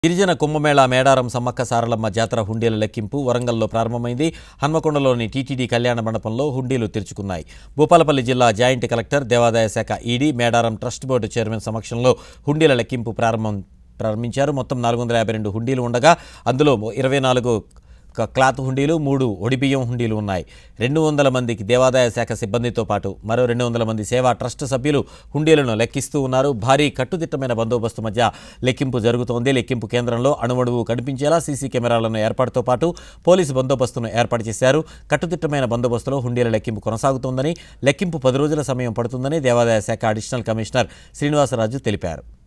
గిరిజన కుంభమేళా మేడారం సమ్మక్క సారలమ్మ జాతర హుండీల లెక్కింపు వరంగల్లో ప్రారంభమైంది హన్మకొండలోని టీటీడీ కళ్యాణ మండపంలో హుండీలు తెరుచుకున్నాయి భూపాలపల్లి జిల్లా జాయింట్ కలెక్టర్ దేవాదాయ శాఖ ED Medaram trust board chairman సమక్షంలో హుండీల లెక్కింపు ప్రారంభం ప్రారంభించారు మొత్తం నాలుగు వందల యాభై రెండు హుండీలు ఉండగా అందులో ఇరవై నాలుగు క- క్లాత్ హుండీలు మూడు ఒడిబియ్యం హుండీలు ఉన్నాయి రెండు వందల మందికి దేవాదాయ శాఖ సిబ్బందితో పాటు మరో రెండు వందల మంది సేవా ట్రస్ట్ సభ్యులు హుండీలను లెక్కిస్తూ ఉన్నారు భారీ కట్టుదిట్టమైన బందోబస్తు మధ్య లెక్కింపు జరుగుతోంది లెక్కింపు కేంద్రంలో అణువణువు కనిపించేలా సీసీ కెమెరాలను ఏర్పాటుతో పాటు పోలీసు బందోబస్తును ఏర్పాటు చేశారు కట్టుదిట్టమైన బందోబస్తులో హుండీల లెక్కింపు కొనసాగుతోందని లెక్కింపు పది రోజుల సమయం పడుతుందని దేవాదాయ శాఖ అడిషనల్ కమిషనర్ శ్రీనివాసరాజు తెలిపారు